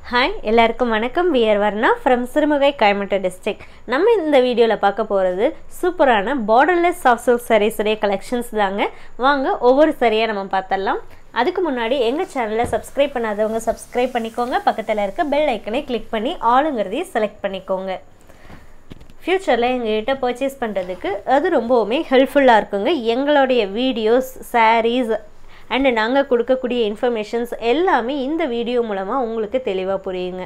hi எல்லாருக்கும் வணக்கம் we're Varna from Sirumugai Coimbatore district நம்ம இந்த வீடியோவில் பார்க்க போகிறது சூப்பரான பார்டர்லெஸ் சாஃப்ட் சில்க் சாரீஸுடைய கலெக்ஷன்ஸ் தாங்க வாங்க ஒவ்வொரு சரியாக நம்ம பார்த்துடலாம் அதுக்கு முன்னாடி எங்கள் சேனலை சப்ஸ்கிரைப் பண்ணாதவங்க சப்ஸ்கிரைப் பண்ணிக்கோங்க பக்கத்தில் இருக்க பெல் ஐக்கனை கிளிக் பண்ணி ஆளுங்கிறதையும் செலக்ட் பண்ணிக்கோங்க ஃப்யூச்சரில் எங்ககிட்ட பர்ச்சேஸ் பண்ணுறதுக்கு அது ரொம்பவுமே ஹெல்ப்ஃபுல்லாக இருக்குங்க எங்களுடைய வீடியோஸ் சாரீஸ் அண்டு நாங்கள் கொடுக்கக்கூடிய இன்ஃபர்மேஷன்ஸ் எல்லாமே இந்த வீடியோ மூலமாக உங்களுக்கு தெளிவாக புரியுங்க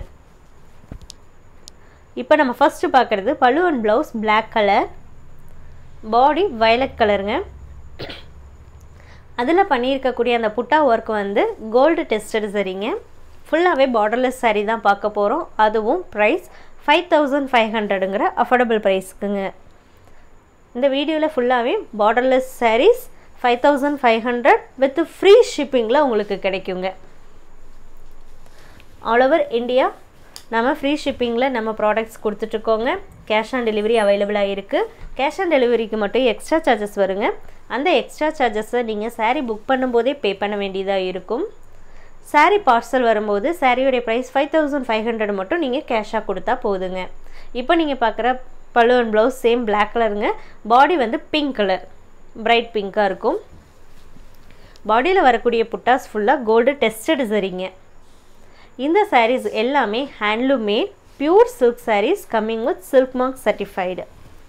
இப்போ நம்ம ஃபஸ்ட்டு பார்க்குறது பழுவன் blouse black colour body violet கலருங்க அதில் பண்ணியிருக்கக்கூடிய அந்த புட்டா ஒர்க் வந்து கோல்டு டெஸ்டட் சரிங்க ஃபுல்லாகவே பார்டர்லெஸ் சாரீ தான் பார்க்க போகிறோம் அதுவும் ப்ரைஸ் ஃபைவ் தௌசண்ட் ஃபைவ் ஹண்ட்ரடுங்கிற அஃபோர்டபுள் ப்ரைஸ்க்குங்க இந்த வீடியோவில் ஃபுல்லாகவே borderless sarees five thousand five hundred with free ஷிப்பிங்கில் உங்களுக்கு கிடைக்குங்க ஆல் ஓவர் இந்தியா நம்ம ஃப்ரீ ஷிப்பிங்கில் நம்ம ப்ராடக்ட்ஸ் கொடுத்துட்ருக்கோங்க கேஷ் ஆன் டெலிவரி அவைலபிளாக இருக்குது கேஷ் ஆன் டெலிவரிக்கு மட்டும் எக்ஸ்ட்ரா சார்ஜஸ் வருங்க அந்த எக்ஸ்ட்ரா சார்ஜஸை நீங்கள் சாரீ புக் பண்ணும்போதே பே பண்ண வேண்டியதாக இருக்கும் சாரீ பார்சல் வரும்போது சாரியோடைய price five thousand five hundred மட்டும் நீங்கள் கேஷாக கொடுத்தா போதுங்க இப்போ நீங்கள் பார்க்குற பழுவன் ப்ளவுஸ் சேம் பிளாக் கலருங்க பாடி வந்து பிங்க் கலர் பிரைட் பிங்க்காக இருக்கும் பாடியில் வரக்கூடிய புட்டாஸ் ஃபுல்லாக கோல்டு டெஸ்டட் சரிங்க இந்த சாரீஸ் எல்லாமே handloom made pure silk sarees coming with silk mark certified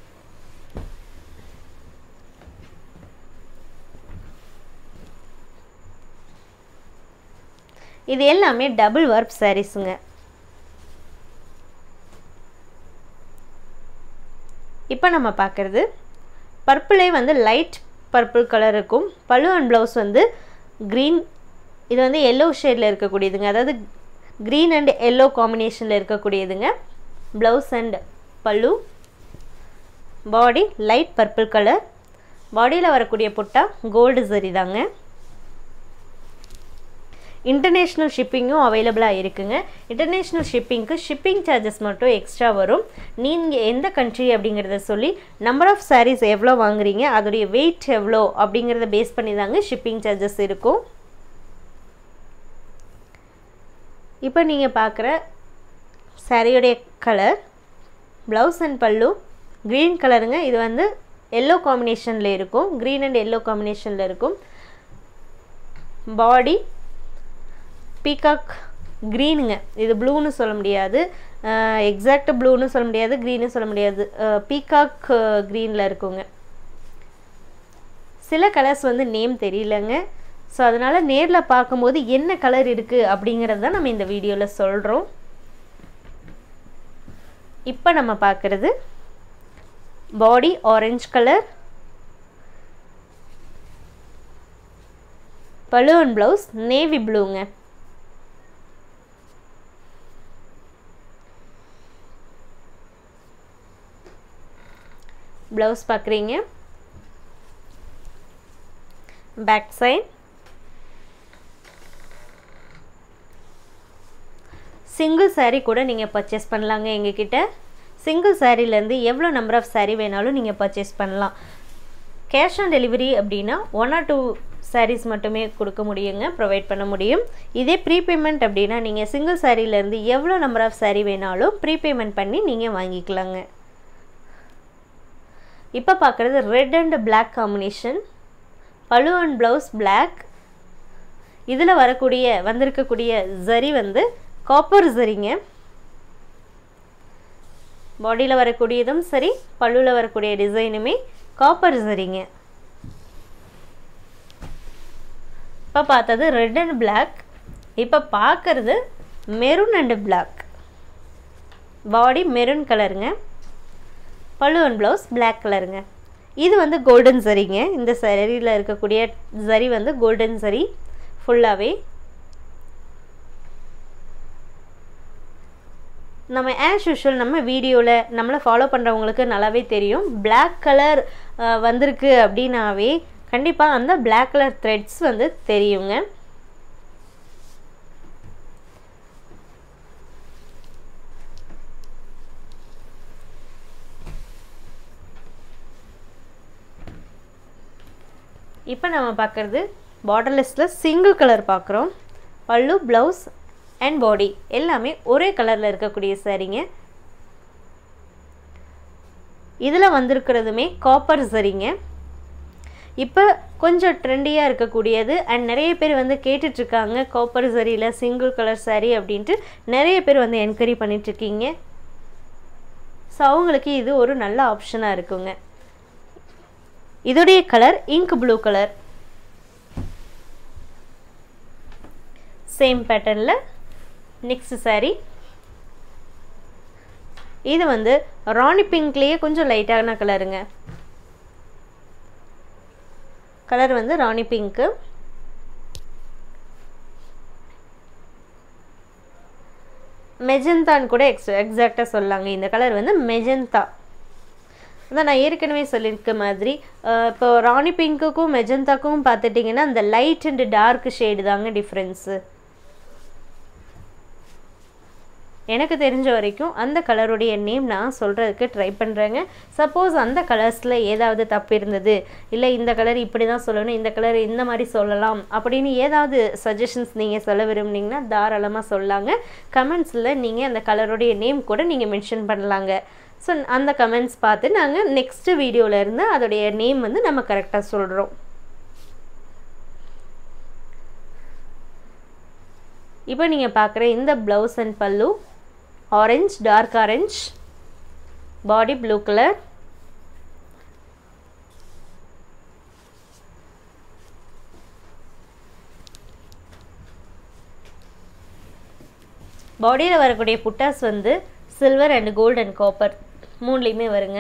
இது எல்லாமே டபுள் ஒர்க் சாரீஸுங்க இப்போ நம்ம பார்க்குறது பர்பிளே வந்து லைட் பர்பிள் கலர் இருக்கும் பல்லு அண்ட் ப்ளவுஸ் வந்து க்ரீன் இது வந்து எல்லோ ஷேடில் இருக்கக்கூடியதுங்க அதாவது க்ரீன் அண்ட் எல்லோ காம்பினேஷனில் இருக்கக்கூடியதுங்க ப்ளவுஸ் அண்ட் பல்லு பாடி லைட் பர்பிள் கலர் பாடியில் வரக்கூடிய புட்டா கோல்டு சரி தாங்க இன்டர்நேஷ்னல் ஷிப்பிங்கும் அவைலபிளாக இருக்குங்க இன்டர்நேஷ்னல் ஷிப்பிங்க்கு ஷிப்பிங் சார்ஜஸ் மட்டும் எக்ஸ்ட்ரா வரும் நீங்கள் எந்த கண்ட்ரி அப்படிங்கிறத சொல்லி நம்பர் ஆஃப் சாரீஸ் எவ்வளோ வாங்குறீங்க அதோடைய வெயிட் எவ்வளோ அப்படிங்கிறத பேஸ் பண்ணி தாங்க ஷிப்பிங் சார்ஜஸ் இருக்கும் இப்போ நீங்கள் பார்க்குற சாரியோடைய கலர் ப்ளவுஸ் அண்ட் பல்லு க்ரீன் கலருங்க இது வந்து எல்லோ காம்பினேஷனில் இருக்கும் க்ரீன் அண்ட் எல்லோ காம்பினேஷனில் இருக்கும் பாடி பீகாக் க்ரீனுங்க இது ப்ளூன்னு சொல்ல முடியாது எக்ஸாக்ட் ப்ளூன்னு சொல்ல முடியாது க்ரீன்னு சொல்ல முடியாது பீகாக் க்ரீனில் இருக்குங்க சில கலர்ஸ் வந்து நேம் தெரியலங்க ஸோ அதனால் நேரில் பார்க்கும்போது என்ன கலர் இருக்குது அப்படிங்கிறது தான் நம்ம இந்த வீடியோவில் சொல்கிறோம் இப்போ நம்ம பார்க்குறது body orange colour balloon blouse navy ப்ளூங்க ப்ளவுஸ் பார்க்குறீங்க பேக் சைட் சிங்கிள் சாரீ கூட நீங்கள் பர்ச்சேஸ் பண்ணலாங்க எங்ககிட்ட சிங்கிள் சாரீலேருந்து எவ்வளோ நம்பர் ஆஃப் சாரீ வேணாலும் நீங்கள் பர்ச்சேஸ் பண்ணலாம் கேஷ் ஆன் டெலிவரி அப்படின்னா ஒன் ஆர் டூ சாரீஸ் மட்டுமே கொடுக்க முடியுங்க ப்ரொவைட் பண்ண முடியும் இதே ப்ரீபேமெண்ட் அப்படின்னா நீங்கள் சிங்கிள் சாரீலேருந்து எவ்வளோ நம்பர் ஆஃப் சாரீ வேணாலும் ப்ரீபேமெண்ட் பண்ணி நீங்கள் வாங்கிக்கலாங்க இப்போ பார்க்குறது ரெட் அண்ட் பிளாக் காம்பினேஷன் பழு அண்ட் ப்ளவுஸ் பிளாக் இதில் வரக்கூடிய வந்திருக்கக்கூடிய ஜரி வந்து காப்பர் ஜரிங்க பாடியில் வரக்கூடியதும் சரி பல்லுவில் வரக்கூடிய டிசைனுமே காப்பர் சரிங்க இப்போ பார்த்தது ரெட் அண்ட் பிளாக் இப்போ பார்க்குறது maroon and black body maroon கலருங்க பல்லு அண்ட் ப்ளவுஸ் பிளாக் கலருங்க இது வந்து கோல்டன் சரிங்க இந்த சரியில் இருக்கக்கூடிய சரி வந்து கோல்டன் சரி ஃபுல்லாகவே நம்ம ஆஸ் யூஷுவல் நம்ம வீடியோவில் நம்மளை ஃபாலோ பண்ணுறவங்களுக்கு நல்லாவே தெரியும் பிளாக் கலர் வந்திருக்கு அப்படின்னாவே கண்டிப்பாக அந்த பிளாக் கலர் த்ரெட்ஸ் வந்து தெரியுங்க இப்போ நம்ம பார்க்குறது பார்டர்லெஸில் சிங்கிள் கலர் பார்க்குறோம் பல்லு ப்ளவுஸ் அண்ட் பாடி எல்லாமே ஒரே கலரில் இருக்கக்கூடிய சாரீங்க இதில் வந்திருக்கிறதுமே காப்பர் சரிங்க இப்போ கொஞ்சம் ட்ரெண்டியாக இருக்கக்கூடியது அண்ட் நிறைய பேர் வந்து கேட்டுட்ருக்காங்க காப்பர் சரியில் சிங்கிள் கலர் சாரீ அப்படின்ட்டு நிறைய பேர் வந்து என்கொயரி பண்ணிகிட்ருக்கீங்க ஸோ அவங்களுக்கு இது ஒரு நல்ல ஆப்ஷனாக இருக்குங்க இதோடைய colour ink blue colour same பேட்டர்னில் நெக்ஸ்ட் சாரீ இது வந்து ராணி பிங்க்லேயே கொஞ்சம் லைட்டான கலருங்க கலர் வந்து ராணி பிங்க்கு மெஜந்தான்னு கூட எக்ஸ் எக்ஸாக்டாக சொல்லாங்க இந்த கலர் வந்து மெஜந்தா அதான் நான் ஏற்கனவே சொல்லியிருக்க மாதிரி இப்போ ராணி பிங்க்குக்கும் மெஜந்தாக்கும் பார்த்துட்டிங்கன்னா அந்த லைட் அண்ட் டார்க் ஷேடு தாங்க டிஃப்ரென்ஸு எனக்கு தெரிஞ்ச வரைக்கும் அந்த கலருடைய நேம் நான் சொல்கிறதுக்கு ட்ரை பண்ணுறேங்க சப்போஸ் அந்த கலர்ஸில் ஏதாவது தப்பு இருந்தது இல்லை இந்த கலர் இப்படி தான் சொல்லணும் இந்த கலர் இந்த மாதிரி சொல்லலாம் அப்படின்னு ஏதாவது சஜஷன்ஸ் நீங்கள் சொல்ல விரும்புனீங்கன்னா தாராளமாக சொல்லாங்க கமெண்ட்ஸில் நீங்கள் அந்த கலருடைய நேம் கூட நீங்கள் மென்ஷன் பண்ணலாங்க ஸோ அந்த கமெண்ட்ஸ் பார்த்து நாங்கள் நெக்ஸ்ட்டு வீடியோவிலேருந்து அதோடைய நேம் வந்து நம்ம கரெக்டாக சொல்கிறோம் இப்போ நீங்கள் பார்க்குற இந்த blouse and pallu orange dark orange body blue colour பாடியில் வரக்கூடிய புட்டாஸ் வந்து silver and gold and copper மூணுலேயுமே வருங்க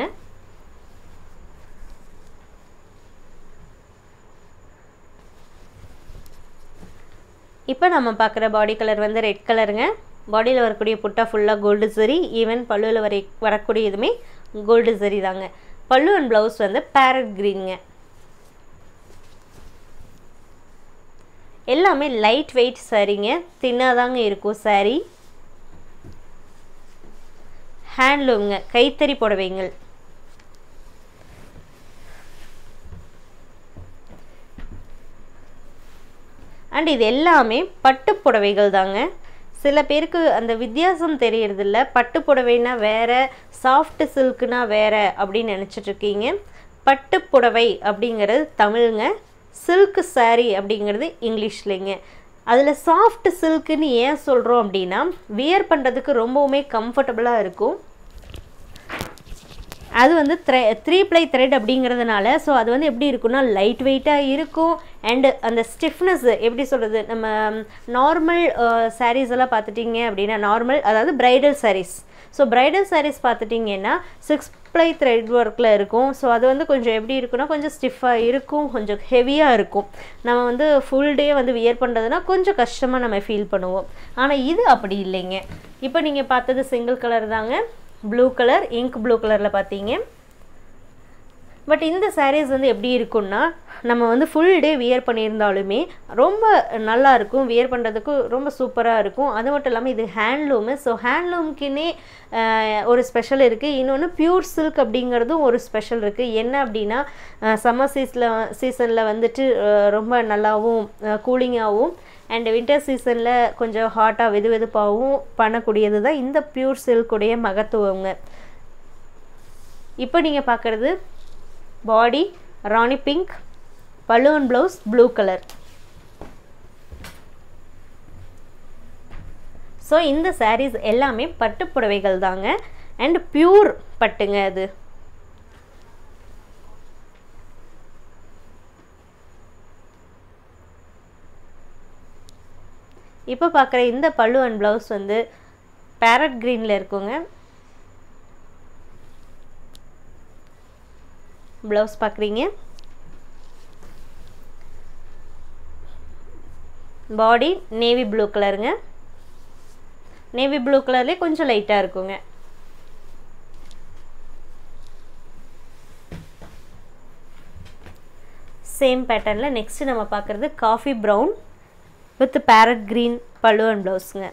இப்போ நம்ம பார்க்குற பாடி கலர் வந்து ரெட் கலருங்க பாடியில் வரக்கூடிய புட்டா ஃபுல்லாக கோல்டு சரி ஈவன் பல்லுவில் வரை வரக்கூடியதுமே கோல்டு சரி தாங்க பல்லு அண்ட் ப்ளவுஸ் வந்து பேரட் க்ரீனுங்க எல்லாமே லைட் வெயிட் சாரீங்க தின்னாதாங்க இருக்கும் சாரீ ஹேண்ட்லூம்ங்க கைத்தறி புடவைங்கள் அண்ட் இது எல்லாமே பட்டு புடவைகள் தாங்க சில பேருக்கு அந்த வித்தியாசம் தெரியறதில்ல பட்டு புடவைனா வேறு சாஃப்ட் சில்க்குனா வேறு அப்படின்னு நினச்சிட்ருக்கீங்க பட்டு புடவை அப்படிங்கிறது தமிழுங்க சில்க் சாரீ அப்படிங்கிறது இங்கிலீஷ்லேங்க அதில் சாஃப்ட் சில்க்குன்னு ஏன் சொல்கிறோம் அப்படின்னா வியர் பண்ணுறதுக்கு ரொம்பவுமே கம்ஃபர்டபுளாக இருக்கும் அது வந்து த்ரெ த்ரீ ப்ளை த்ரெட் அப்படிங்கிறதுனால ஸோ அது வந்து எப்படி இருக்குன்னா லைட் வெயிட்டாக இருக்கும் அண்டு அந்த ஸ்டிஃப்னஸ் எப்படி சொல்கிறது நம்ம நார்மல் சாரீஸ் எல்லாம் பார்த்துட்டிங்க அப்படின்னா நார்மல் அதாவது bridal sarees so bridal sarees பார்த்துட்டிங்கன்னா சிக்ஸ் ப்ளை த்ரெட் ஒர்க்கில் இருக்கும் ஸோ அது வந்து கொஞ்சம் எப்படி இருக்குன்னா கொஞ்சம் ஸ்டிஃபாக இருக்கும் கொஞ்சம் ஹெவியாக இருக்கும் நம்ம வந்து ஃபுல் டே வந்து வியர் பண்ணுறதுனா கொஞ்சம் கஷ்டமாக நம்ம ஃபீல் பண்ணுவோம் ஆனால் இது அப்படி இல்லைங்க இப்போ நீங்கள் பார்த்தது சிங்கிள் கலர் தாங்க ப்ளூ கலர் இங்க் ப்ளூ கலரில் பார்த்தீங்க பட் இந்த சாரீஸ் வந்து எப்படி இருக்குன்னா நம்ம வந்து ஃபுல் டே வியர் பண்ணியிருந்தாலுமே ரொம்ப நல்லா இருக்கும் வியர் பண்ணுறதுக்கு ரொம்ப சூப்பராக இருக்கும் அது மட்டும் இல்லாமல் இது ஹேண்ட்லூமு ஸோ ஹேண்ட்லூம்க்குன்னே ஒரு ஸ்பெஷல் இருக்குது இன்னொன்று பியூர் சில்க் அப்படிங்கிறதும் ஒரு ஸ்பெஷல் இருக்குது என்ன அப்படின்னா சம்மர் சீஸில் சீசனில் வந்துட்டு ரொம்ப நல்லாவும் கூலிங்காகவும் அண்ட் வின்டர் சீசனில் கொஞ்சம் ஹாட்டாக வெது வெதுப்பாகவும் பண்ணக்கூடியது தான் இந்த பியூர் சில்குடைய மகத்துவங்க இப்போ நீங்கள் பார்க்குறது body rani pink balloon blouse blue colour so இந்த சாரீஸ் எல்லாமே பட்டு புடவைகள் தாங்க அண்ட் பியூர் பட்டுங்க அது இப்போ பார்க்குற இந்த பல்லு அண்ட் ப்ளவுஸ் வந்து பேரட் க்ரீனில் இருக்குங்க ப்ளவுஸ் பார்க்குறீங்க பாடி நேவி ப்ளூ கலருங்க நேவி ப்ளூ கலர்லேயே கொஞ்சம் லைட்டாக இருக்குங்க சேம் பேட்டர்னில் நெக்ஸ்ட்டு நம்ம பார்க்குறது coffee brown with parrot green pallu and ப்ளவுஸுங்க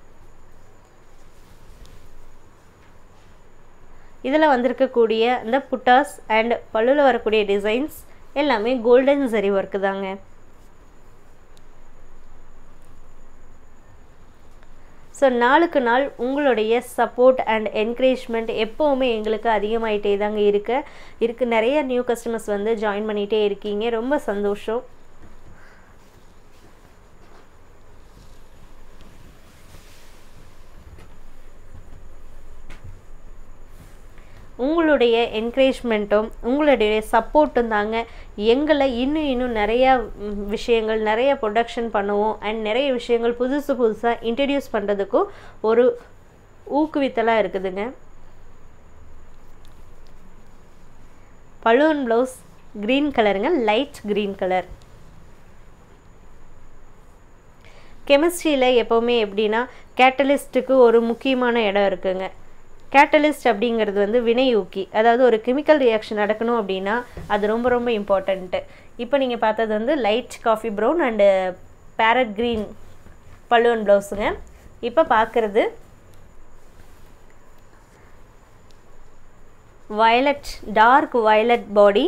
இதில் வந்திருக்கக்கூடிய இந்த புட்டாஸ் அண்ட் பல்லுவில் வரக்கூடிய டிசைன்ஸ் எல்லாமே கோல்டன் சரி ஒர்க்கு தாங்க ஸோ நாளுக்கு நாள் உங்களுடைய சப்போர்ட் அண்ட் என்கரேஜ்மெண்ட் எப்போவுமே எங்களுக்கு அதிகமாயிட்டே தாங்க இருக்க இருக்கு நிறைய நியூ கஸ்டமர்ஸ் வந்து ஜாயின் பண்ணிகிட்டே இருக்கீங்க ரொம்ப சந்தோஷம் உங்களுடைய என்கரேஜ்மெண்ட்டும் உங்களுடைய சப்போர்ட்டும் தாங்க எங்களை இன்னும் இன்னும் நிறையா ம், விஷயங்கள் நிறைய ப்ரொடக்ஷன் பண்ணுவோம் அண்ட் நிறைய விஷயங்கள் புதுசு புதுசாக இன்ட்ரடியூஸ் பண்ணுறதுக்கும் ஒரு ஊக்குவித்தலாக இருக்குதுங்க பலூன் ப்ளவுஸ் க்ரீன் கலருங்க லைட் க்ரீன் கலர் கெமிஸ்ட்ரியில் எப்போவுமே எப்படின்னா கேட்டலிஸ்ட்டுக்கு ஒரு முக்கியமான இடம் இருக்குங்க கேட்டலிஸ்ட் அப்படிங்கிறது வந்து வினையூக்கி அதாவது ஒரு கெமிக்கல் ரியாக்ஷன் நடக்கணும் அப்படின்னா அது ரொம்ப ரொம்ப இம்பார்ட்டண்ட்டு இப்போ நீங்கள் பார்த்தது வந்து light coffee brown and parrot green பல்லுவன் ப்ளவுஸுங்க இப்போ பார்க்குறது violet dark violet body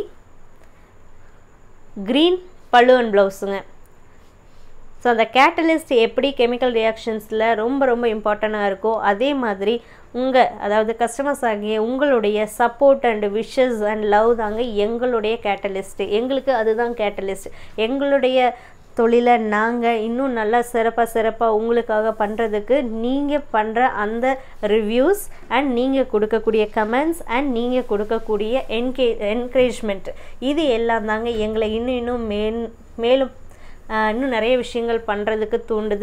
green பல்லுவன் ப்ளவுஸுங்க ஸோ அந்த கேட்டலிஸ்ட் எப்படி கெமிக்கல் ரியாக்ஷன்ஸில் ரொம்ப ரொம்ப இம்பார்ட்டண்ட்டாக இருக்கோ அதே மாதிரி உங்கள் அதாவது கஸ்டமர்ஸ் ஆகிய உங்களுடைய support and wishes and love தாங்க எங்களுடைய கேட்டலிஸ்ட்டு எங்களுக்கு அதுதான் கேட்டலிஸ்ட் எங்களுடைய தொழிலை நாங்கள் இன்னும் நல்லா சிறப்பாக சிறப்பாக உங்களுக்காக பண்ணுறதுக்கு நீங்கள் பண்ணுற அந்த ரிவ்யூஸ் அண்ட் நீங்கள் கொடுக்கக்கூடிய கமெண்ட்ஸ் அண்ட் நீங்கள் கொடுக்கக்கூடிய என்கே என்கரேஜ்மெண்ட் இது எல்லாம் தாங்க எங்களை இன்னும் இன்னும் மேன் மேலும் ஆஹ், இன்னும் நிறைய விஷயங்கள் பண்ணுறதுக்கு தூண்டுது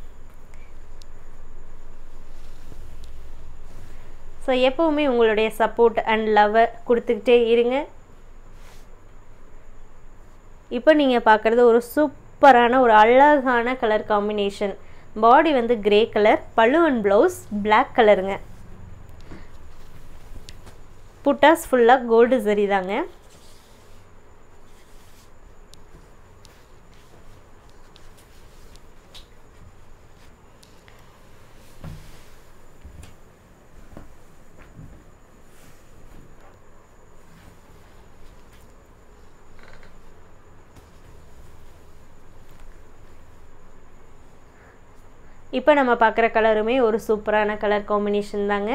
ஸோ எப்போவுமே உங்களுடைய சப்போர்ட் அண்ட் லவ்வை கொடுத்துக்கிட்டே இருங்க இப்போ நீங்கள் பார்க்குறது ஒரு சூப்பரான ஒரு அழகான கலர் காம்பினேஷன் பாடி வந்து கிரே கலர் பழுவன் ப்ளவுஸ் Black கலருங்க புட்டாஸ் ஃபுல்லாக கோல்டு சரி தாங்க இப்போ நம்ம பார்க்குற கலருமே ஒரு சூப்பரான கலர் காம்பினேஷன் தாங்க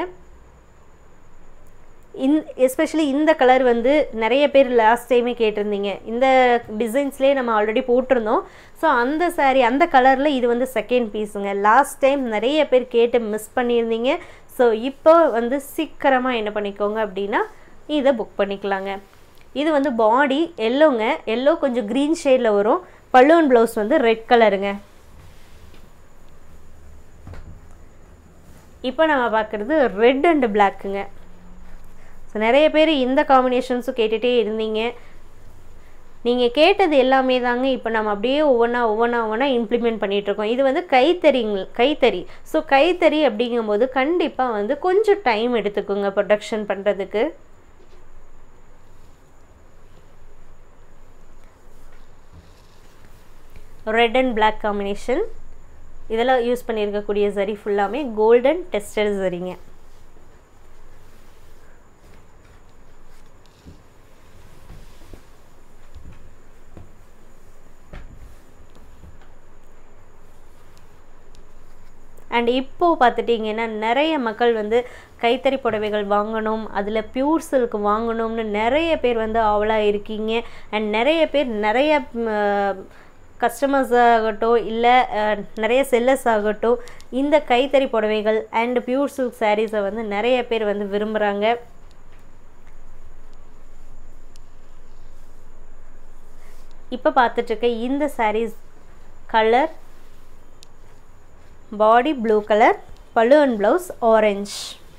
இந் எஸ்பெஷலி இந்த கலர் வந்து நிறைய பேர் லாஸ்ட் டைமே கேட்டிருந்தீங்க இந்த டிசைன்ஸ்லேயே நம்ம ஆல்ரெடி போட்டிருந்தோம் ஸோ அந்த saree அந்த கலரில் இது வந்து செகண்ட் பீஸுங்க லாஸ்ட் டைம் நிறைய பேர் கேட்டு மிஸ் பண்ணியிருந்தீங்க ஸோ இப்போ வந்து சீக்கிரமாக என்ன பண்ணிக்கோங்க அப்படின்னா இதை புக் பண்ணிக்கலாங்க இது வந்து பாடி எல்லோங்க எல்லோ கொஞ்சம் க்ரீன் ஷேடில் வரும் பல்லுவன் ப்ளவுஸ் வந்து ரெட் கலருங்க இப்போ நம்ம பார்க்குறது ரெட் அண்ட் பிளாக்குங்க ஸோ நிறைய பேர் இந்த காம்பினேஷன்ஸும் கேட்டுகிட்டே இருந்தீங்க நீங்கள் கேட்டது எல்லாமே தாங்க இப்போ நம்ம அப்படியே ஒவ்வொன்றா ஒவ்வொன்றா ஒவ்வொன்றா இம்ப்ளிமெண்ட் பண்ணிகிட்ருக்கோம் இது வந்து கைத்தறிங்க கைத்தறி ஸோ கைத்தறி அப்படிங்கும்போது கண்டிப்பாக வந்து கொஞ்சம் டைம் எடுத்துக்குங்க ப்ரொடக்ஷன் பண்ணுறதுக்கு ரெட் அண்ட் பிளாக் காம்பினேஷன் இதெல்லாம் யூஸ் பண்ணியிருக்கக்கூடிய சரி ஃபுல்லாமே கோல்டன் டெஸ்டட் சரிங்க அண்ட் இப்போது பார்த்துட்டிங்கன்னா நிறைய மக்கள் வந்து கைத்தறி புடவைகள் வாங்கணும் அதில் பியூர் சில்க் வாங்கணும்னு நிறைய பேர் வந்து ஆவலாக இருக்கீங்க அண்ட் நிறைய பேர் நிறைய கஸ்டமர்ஸ் ஆகட்டும் இல்லை நிறைய செல்லர்ஸ் ஆகட்டும் இந்த கைத்தறி புடவைகள் அண்ட் பியூர் சில்க் சாரீஸை வந்து நிறைய பேர் வந்து விரும்புகிறாங்க இப்போ பார்த்துட்ருக்க இந்த sarees colour body blue colour balloon blouse orange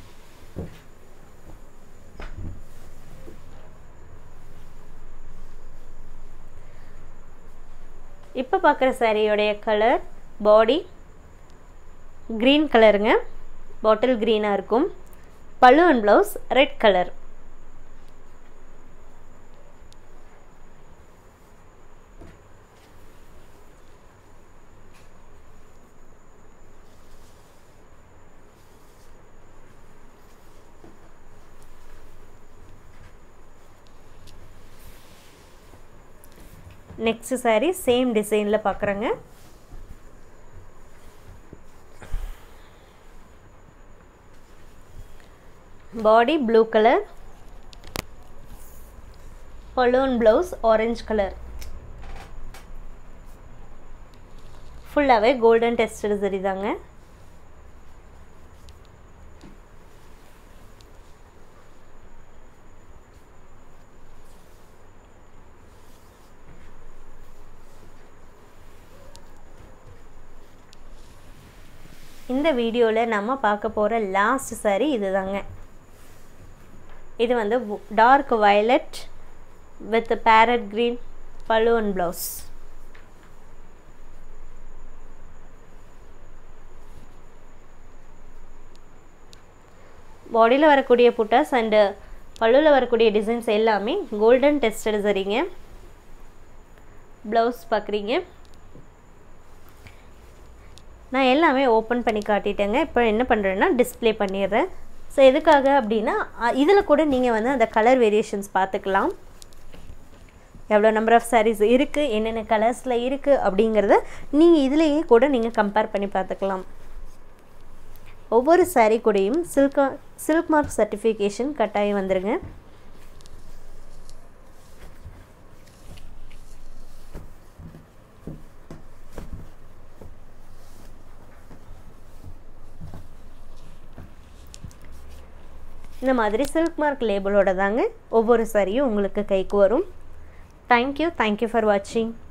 இப்போ பார்க்குற சாரியோடைய கலர் பாடி க்ரீன் கலருங்க பாட்டில் க்ரீனாக இருக்கும் balloon blouse red colour next saree same டிசைனில் பார்க்குறேங்க body blue colour balloon blouse orange colour ஃபுல்லாகவே கோல்டன் டெஸ்டட் சரி தாங்க இந்த வீடியோவில் நம்ம பார்க்க போகிற லாஸ்ட் சாரீ இது தாங்க இது வந்து dark violet with parrot green balloon blouse பாடியில் வரக்கூடிய புட்டாஸ் அண்டு பல்லுவில் வரக்கூடிய டிசைன்ஸ் எல்லாமே கோல்டன் டெஸ்டட் சரிங்க ப்ளவுஸ் பார்க்குறீங்க நான் எல்லாமே ஓப்பன் பண்ணி காட்டிட்டேங்க இப்போ என்ன பண்ணுறேன்னா டிஸ்பிளே பண்ணிடுறேன் ஸோ எதுக்காக அப்படின்னா இதில் கூட நீங்கள் வந்து அந்த கலர் வேரியேஷன்ஸ் பார்த்துக்கலாம் எவ்வளோ நம்பர் ஆஃப் சாரீஸ் இருக்குது என்னென்ன கலர்ஸில் இருக்குது அப்படிங்கிறத நீங்கள் இதிலேயே கூட நீங்கள் கம்பேர் பண்ணி பார்த்துக்கலாம் ஒவ்வொரு சாரீ கூடயும் சில்க் சில்க் மார்க் சர்டிஃபிகேஷன் கட்டாயம் வந்துடுங்க இந்த மாதிரி சில்க் மார்க் லேபிளோட தாங்க ஒவ்வொரு சாரியும் உங்களுக்கு கைக்கு வரும் தேங்க்யூ தேங்க்யூ ஃபார் வாட்சிங்